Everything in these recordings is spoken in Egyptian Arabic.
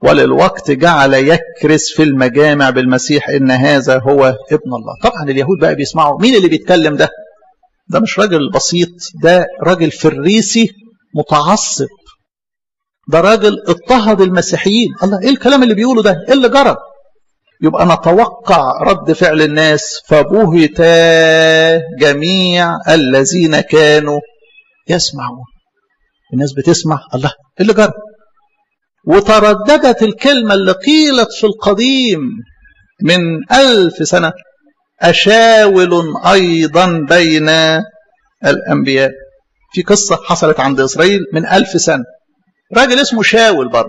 وللوقت جعل يكرس في المجامع بالمسيح ان هذا هو ابن الله طبعا اليهود بقى بيسمعوا مين اللي بيتكلم ده ده مش راجل بسيط ده راجل فريسي متعصب ده راجل اضطهد المسيحيين الله ايه الكلام اللي بيقوله ده ايه اللي جرى يبقى نتوقع رد فعل الناس فبهتا جميع الذين كانوا يسمعون الناس بتسمع الله ايه اللي جرى وترددت الكلمة اللي قيلت في القديم من ألف سنة أشاول أيضا بين الأنبياء في قصة حصلت عند إسرائيل من ألف سنة راجل اسمه شاول برضه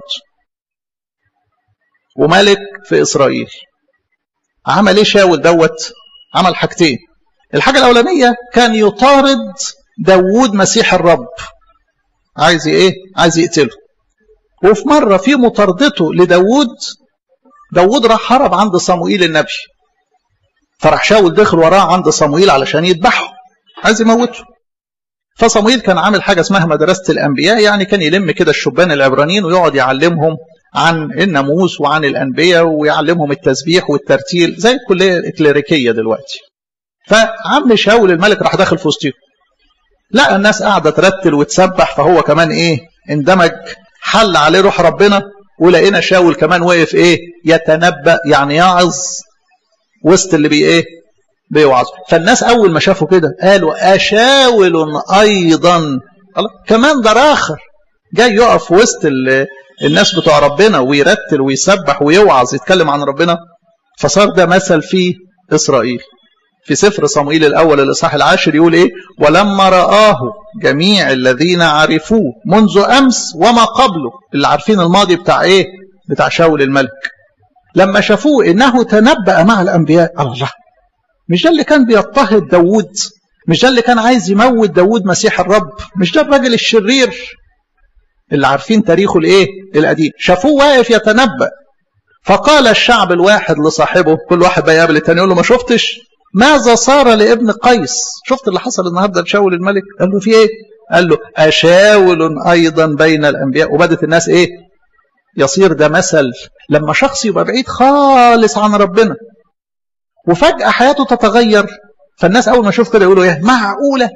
وملك في إسرائيل عمل إيه شاول دوت عمل حاجتين الحاجة الأولانية كان يطارد داوود مسيح الرب عايز إيه عايز يقتله وفي مرة في مطاردته لداوود داوود راح هرب عند صموئيل النبي فراح شاول دخل وراه عند صموئيل علشان يذبحه عايز يموته فصموئيل كان عامل حاجة اسمها مدرسة الأنبياء يعني كان يلم كده الشبان العبرانيين ويقعد يعلمهم عن الناموس وعن الأنبياء ويعلمهم التسبيح والترتيل زي الكلية الكليريكية دلوقتي فعم شاول الملك راح داخل في وسطهم لقى الناس قاعدة ترتل وتسبح فهو كمان ايه اندمج حل عليه روح ربنا ولقينا شاول كمان وقف ايه يتنبأ يعني يعظ وسط اللي بي ايه بيوعظ فالناس اول ما شافوا كده قالوا اشاول ايضا الله كمان ده راخر جاي يقف وسط الناس بتوع ربنا ويرتل ويسبح ويوعظ يتكلم عن ربنا فصار ده مثل في اسرائيل في سفر صموئيل الاول الاصحاح العاشر يقول ايه ولما رآه جميع الذين عرفوه منذ امس وما قبله اللي عارفين الماضي بتاع ايه بتاع شاول الملك لما شافوه انه تنبأ مع الانبياء الله مش ده اللي كان بيضطهد داوود مش ده اللي كان عايز يموت داوود مسيح الرب مش ده الراجل الشرير اللي عارفين تاريخه الايه القديم شافوه واقف يتنبأ فقال الشعب الواحد لصاحبه كل واحد بقى يقابل التاني يقول له ما شفتش ماذا صار لابن قيس شفت اللي حصل النهارده لشاول الملك قال له في ايه قال له اشاول ايضا بين الانبياء وبدت الناس ايه يصير ده مثل لما شخص يبقى بعيد خالص عن ربنا وفجأة حياته تتغير فالناس أول ما يشوف كده يقولوا إيه معقولة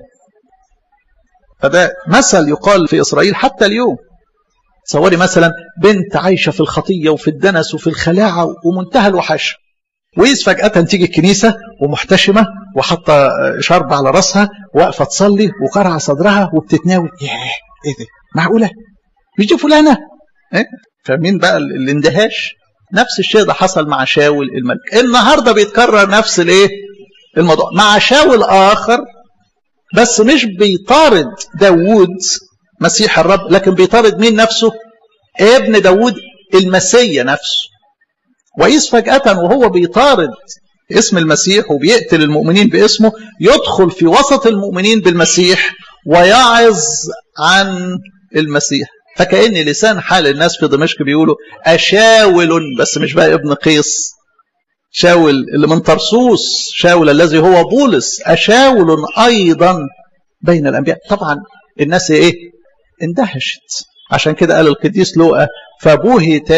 فده مثل يقال في إسرائيل حتى اليوم تصوري مثلا بنت عايشة في الخطية وفي الدنس وفي الخلاعة ومنتهى الوحشة وإذ فجأة تيجي الكنيسة ومحتشمة وحاطة شرب على راسها واقفة تصلي وقرع صدرها وبتتناول ياه إيه ده معقولة مش دي فلانة إيه؟ فمين بقى الاندهاش نفس الشيء ده حصل مع شاول الملك النهارده بيتكرر نفس الايه الموضوع مع شاول اخر بس مش بيطارد داوود مسيح الرب لكن بيطارد مين نفسه ابن داوود المسيا نفسه وإذ فجأة وهو بيطارد اسم المسيح وبيقتل المؤمنين باسمه يدخل في وسط المؤمنين بالمسيح ويعظ عن المسيح فكأن لسان حال الناس في دمشق بيقولوا أشاول بس مش بقى ابن قيس شاول اللي من طرسوس شاول الذي هو بولس أشاول أيضا بين الأنبياء طبعا الناس إيه اندهشت عشان كده قال القديس لوقا فبهت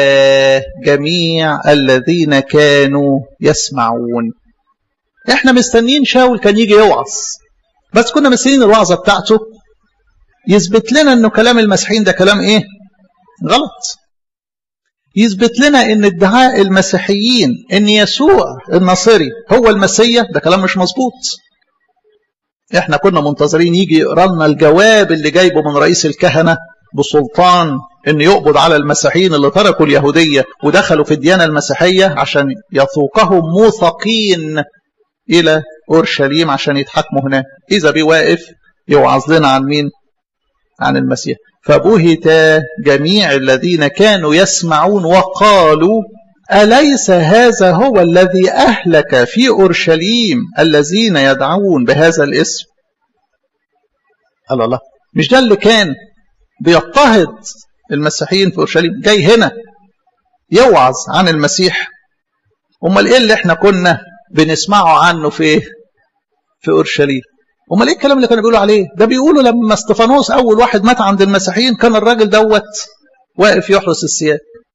جميع الذين كانوا يسمعون احنا مستنيين شاول كان يجي يوعظ بس كنا مستنيين الوعظه بتاعته يثبت لنا انه كلام المسيحيين ده كلام ايه غلط يثبت لنا ان ادعاء المسيحيين ان يسوع الناصري هو المسيا ده كلام مش مظبوط احنا كنا منتظرين يجي يقرا لنا الجواب اللي جايبه من رئيس الكهنه بسلطان ان يقبض على المسيحيين اللي تركوا اليهوديه ودخلوا في الديانه المسيحيه عشان يسوقهم موثقين الى اورشليم عشان يتحاكموا هناك اذا بيه واقف يوعظ لنا عن مين عن المسيح فبهت جميع الذين كانوا يسمعون وقالوا أليس هذا هو الذي أهلك في أورشليم الذين يدعون بهذا الاسم الله الله مش ده اللي كان بيضطهد المسيحيين في أورشليم جاي هنا يوعظ عن المسيح امال ايه اللي احنا كنا بنسمعه عنه في في اورشليم امال ايه الكلام اللي كانوا بيقولوا عليه ده بيقولوا لما استفانوس اول واحد مات عند المسيحيين كان الراجل دوت واقف يحرس الثياب